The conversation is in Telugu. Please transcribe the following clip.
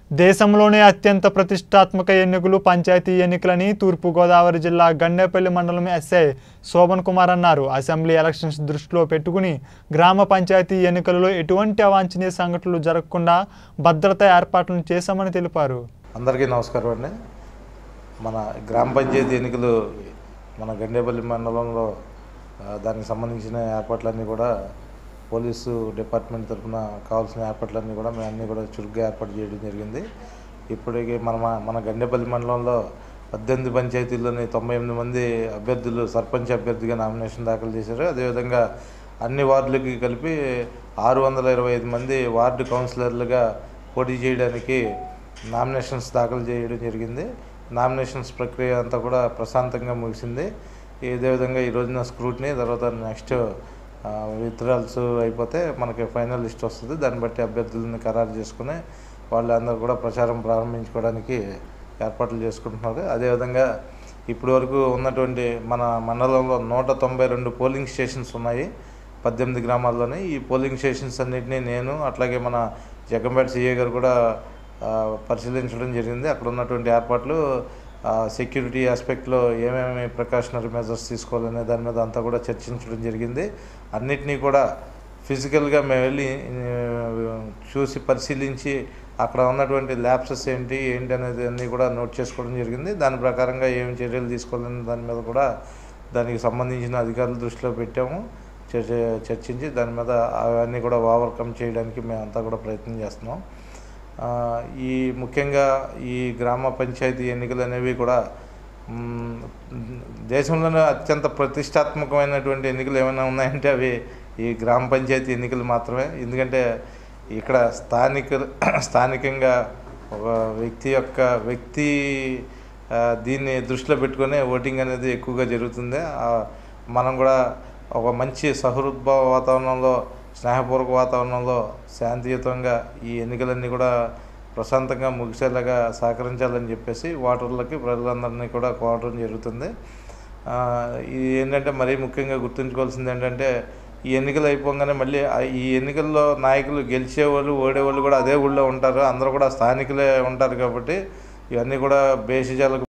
దేశంలోనే అత్యంత ప్రతిష్టాత్మక ఎన్నికలు పంచాయతీ ఎన్నికలని తూర్పుగోదావరి జిల్లా గండేపల్లి మండలం ఎస్ఐ శోభన్ కుమార్ అన్నారు అసెంబ్లీ ఎలక్షన్స్ దృష్టిలో పెట్టుకుని గ్రామ పంచాయతీ ఎన్నికలలో ఎటువంటి అవాంఛనీయ సంఘటనలు జరగకుండా భద్రతా ఏర్పాట్లను చేశామని తెలిపారు అందరికీ నమస్కారం అండి మన గ్రామ పంచాయతీ ఎన్నికలు మన గండేపల్లి మండలంలో ఆ, దానికి సంబంధించిన ఏర్పాట్లన్నీ కూడా పోలీసు డిపార్ట్మెంట్ తరఫున కావాల్సిన ఏర్పాట్లన్నీ కూడా మేము అన్నీ కూడా చురుగ్గా ఏర్పాటు చేయడం జరిగింది ఇప్పటికి మన మన గండేపల్లి మండలంలో పద్దెనిమిది పంచాయతీల్లోని తొంభై ఎనిమిది మంది అభ్యర్థులు సర్పంచ్ అభ్యర్థిగా నామినేషన్ దాఖలు చేశారు అదేవిధంగా అన్ని వార్డులకి కలిపి ఆరు వందల ఇరవై ఐదు మంది వార్డు కౌన్సిలర్లుగా పోటీ చేయడానికి నామినేషన్స్ దాఖలు చేయడం జరిగింది నామినేషన్స్ ప్రక్రియ అంతా కూడా ప్రశాంతంగా ముగిసింది ఇదే విధంగా ఈ రోజున స్క్రూట్ని తర్వాత నెక్స్ట్ విత్డ్రాల్స్ అయిపోతే మనకి ఫైనల్ లిస్ట్ వస్తుంది దాన్ని బట్టి అభ్యర్థులను ఖరారు చేసుకుని వాళ్ళందరూ కూడా ప్రచారం ప్రారంభించుకోవడానికి ఏర్పాట్లు చేసుకుంటున్నారు అదేవిధంగా ఇప్పటి వరకు ఉన్నటువంటి మన మండలంలో నూట తొంభై రెండు పోలింగ్ స్టేషన్స్ ఉన్నాయి పద్దెనిమిది గ్రామాల్లోనే ఈ పోలింగ్ స్టేషన్స్ అన్నింటినీ నేను అట్లాగే మన జగంపేట సిఏ గారు కూడా ఆ, పరిశీలించడం జరిగింది అక్కడ ఉన్నటువంటి ఏర్పాట్లు సెక్యూరిటీ ఆస్పెక్ట్లో ఏమేమి ప్రికాషనరీ మెజర్స్ తీసుకోవాలనే దాని మీద అంతా కూడా చర్చించడం జరిగింది అన్నిటినీ కూడా ఫిజికల్గా మేము వెళ్ళి ఆ, చూసి పరిశీలించి అక్కడ ఉన్నటువంటి ల్యాబ్సెస్ ఏంటి ఏంటి అనేది అన్నీ కూడా నోట్ చేసుకోవడం జరిగింది దాని ప్రకారంగా ఏం చర్యలు తీసుకోవాలనే దాని మీద కూడా దానికి సంబంధించిన అధికారుల దృష్టిలో పెట్టాము చర్చ చర్చించి దాని మీద అవన్నీ కూడా ఓవర్కమ్ చేయడానికి మేమంతా కూడా ప్రయత్నం చేస్తున్నాం ఆ, ఈ ముఖ్యంగా ఈ గ్రామ పంచాయతీ ఎన్నికలు అనేవి కూడా మ్, దేశంలోనే అత్యంత ప్రతిష్టాత్మకమైనటువంటి ఎన్నికలు ఏమైనా ఉన్నాయంటే అవి ఈ గ్రామ పంచాయతీ ఎన్నికలు మాత్రమే ఎందుకంటే ఇక్కడ స్థానిక స్థానికంగా ఒక వ్యక్తి యొక్క వ్యక్తి ఆ, దీన్ని దృష్టిలో పెట్టుకొని ఓటింగ్ అనేది ఎక్కువగా జరుగుతుంది ఆ, మనం కూడా ఒక మంచి సహృద్భావ వాతావరణంలో స్నేహపూర్వక వాతావరణంలో శాంతియుతంగా ఈ ఎన్నికలన్నీ కూడా ప్రశాంతంగా ముగిసేలాగా సహకరించాలని చెప్పేసి ఓటర్లకి ప్రజలందరినీ కూడా కోరడం జరుగుతుంది ఆ, ఇది ఏంటంటే మరీ ముఖ్యంగా గుర్తుంచుకోవాల్సింది ఏంటంటే ఈ ఎన్నికలు అయిపోగానే మళ్ళీ ఆ ఈ ఎన్నికల్లో నాయకులు గెలిచేవాళ్ళు ఓడేవాళ్ళు కూడా అదే ఊళ్ళో ఉంటారు అందరూ కూడా స్థానికులే ఉంటారు కాబట్టి ఇవన్నీ కూడా బేసిజాలకు